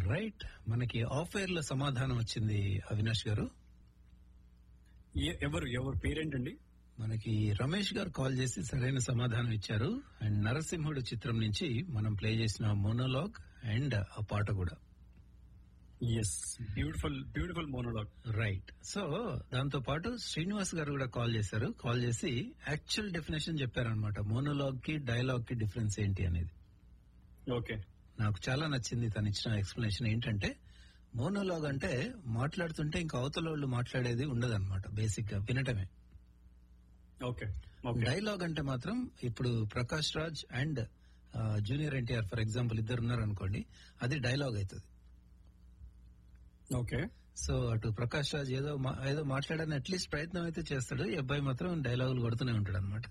right మనకి of air లో సమాధానం వచ్చింది అవినాష్ గారు ఎ- ఎవరు ఎవరు పేరేంటండి మనకి రమేష్ గారు కాల్ చేసి సరైన సమాధానం ఇచ్చారు అండ్ నరసింహుడు చిత్రం నుంచి మనం ప్లే చేసిన మోనోలాగ్ అండ్ ఆ పాట కూడా yes beautiful beautiful monologue right so దాంతో పాటు శ్రీనివాస్ గారు కూడా కాల్ చేశారు కాల్ చేసి యాక్చువల్ డెఫినేషన్ చెప్పారనమాట మోనోలాగ్ కి డైలాగ్ కి డిఫరెన్స్ ఏంటి అనేది ఓకే నాకు చాలా నచ్చింది తను ఇచ్చిన ఎక్స్ప్లెనేషన్ ఏంటంటే మోనోలాగ్ అంటే మాట్లాడుతుంటే ఇంకా అవతల వాళ్ళు మాట్లాడేది ఉండదన్నమాట బేసిక్ గా వినటమే ఓకే ఓకే డైలాగ్ అంటే మాత్రం ఇప్పుడు Prakash Raj and junior NTR for example ఇద్దరు ఉన్నారు అనుకోండి అది డైలాగ్ అవుతుంది ఓకే సో అటు ప్రకాష్ రాజ్ ఏదో మా- ఏదో మాట్లాడని అట్లీస్ట్ ప్రయత్నం అయితే చేస్తాడు ఈ అబ్బాయి మాత్రం డైలాగులు కొడుతూనే ఉంటాడు అనమాట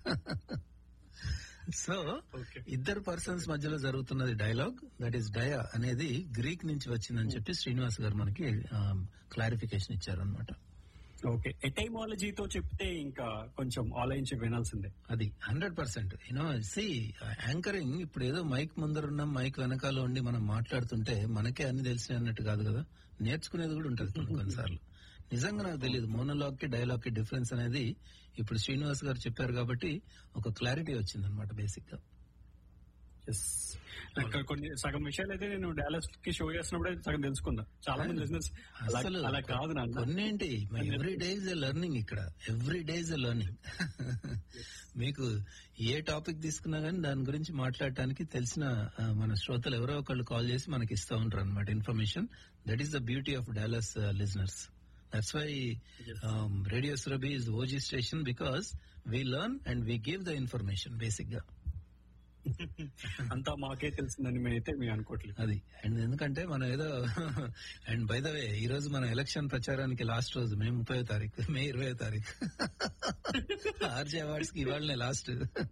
సో ఓకే ఇద్దరు పర్సన్స్ మధ్యలో జరుగుతున్నది డైలాగ్ దట్ ఈస్ డయా అనేది గ్రీక్ నుంచి వచ్చిందని చెప్పి శ్రీనివాస్ గారు మనకి క్లారిఫికేషన్ ఇచ్చారనమాట ఓకే ఎటైమాలజీతో చెప్తే ఇంకా కొంచెం ఆలోచించి వినాల్సిందే అది hundred percent you know see anchoring ఇప్పుడు ఏదో మైక్ ముందర ఉన్న మైక్ వెనకాల ఉండి మనం మాట్లాడుతుంటే మనకే అన్ని తెలిసిన అన్నట్టు కాదు కదా నేర్చుకునేది కూడా ఉంటుంది కొన్ని కొన్నిసార్లు నిజంగా నాకు తెలియదు మోనోలాగ్ కి డైలాగ్ కి డిఫరెన్స్ అనేది ఇప్పుడు శ్రీనివాస్ గారు చెప్పారు కాబట్టి ఒక క్లారిటీ వచ్చింది అనమాట బేసిక్ గా ఎస్ కొన్ని సగం విషయాలు అయితే నేను డాలస్ కి షో చేసినప్పుడే సగం తెలుసుకున్నా చాలా మంది బిజినెస్ అసలు అలా కాదు నాన్న కొన్నేంటి every day is a learning ఇక్కడ every day is a learning మీకు ఏ టాపిక్ తీసుకున్నా గానీ దాని గురించి మాట్లాడటానికి తెలిసిన ఆ, మన శ్రోతలు ఎవరో ఒకళ్ళు కాల్ చేసి మనకి ఇస్తా ఉంటారు అనమాట information that is the beauty of Dallas listeners that's why radio Surabhi is OG station because we learn and we give the information basic గా అంతా మాకే తెలిసిందని మేమైతే మేము అనుకోవట్లేదు అది అండ్ ఎందుకంటే మనం ఏదో అండ్ బై ద వే ఈ రోజు మన ఎలక్షన్ ప్రచారానికి లాస్ట్ రోజు మే ముప్పై తారీఖు మే ఇరవై తారీఖు ఆర్జే అవార్డ్స్ కి ఇవాళనే లాస్ట్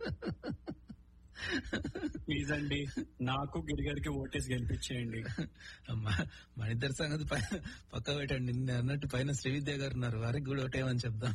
ప్లీజ్ అండి నాకు గిరిగారికి ఓటేసి గెలిపించేయండి మన ఇద్దరి సంగతి పై- పక్క పెట్టండి నిన్న అన్నట్టు పైన శ్రీవిద్య గారు ఉన్నారు వారికి కూడా ఒకటేమని చెప్దాం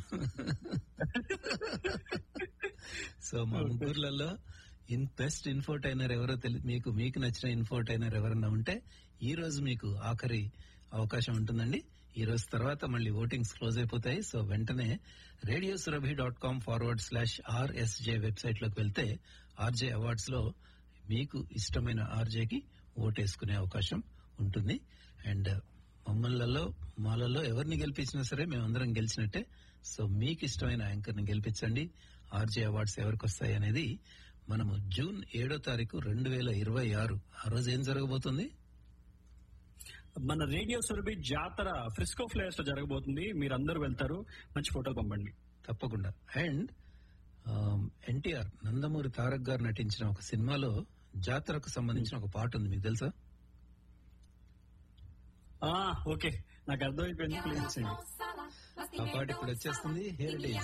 సో మా ముగ్గురులలో ఇన్ బెస్ట్ ఇన్ఫోటైనర్ ఎవరో తెలి మీకు మీకు నచ్చిన ఇన్ఫోటైనర్ ఎవరన్నా ఉంటే ఈ రోజు మీకు ఆఖరి అవకాశం ఉంటుందండి ఈ రోజు తర్వాత మళ్ళీ ఓటింగ్స్ క్లోజ్ అయిపోతాయి సో వెంటనే radio Surabhi dot com forward slash RSJ website లోకి వెళ్తే ఆర్జే అవార్డ్స్ లో మీకు ఇష్టమైన ఆర్జేకి ఓటేసుకునే అవకాశం ఉంటుంది అండ్ మమ్మల్లలో మాలలో ఎవరిని గెలిపించినా సరే మేమందరం గెలిచినట్టే సో మీకు ఇష్టమైన యాంకర్ ని గెలిపించండి ఆర్జే అవార్డ్స్ ఎవరికి వస్తాయి అనేది మనము జూన్ ఏడో తారీఖు రెండు వేల ఇరవై ఆరు ఆ రోజు ఏం జరగబోతుంది మన రేడియో సురభి జాతర ఫ్రిస్కో ఫ్లేవర్స్ లో జరగబోతుంది మీరందరూ వెళ్తారు మంచి ఫోటోలు పంపండి తప్పకుండా అండ్ ఎన్టీఆర్ నందమూరి తారక్ గారు నటించిన ఒక సినిమాలో జాతరకు సంబంధించిన ఒక పాట ఉంది మీకు తెలుసా ఆ ఓకే నాకు అర్థమైపోయింది ప్లీజ్ చేయండి ఆ పాట ఇప్పుడు వచ్చేస్తుంది హియర్ ఇట్ ఈస్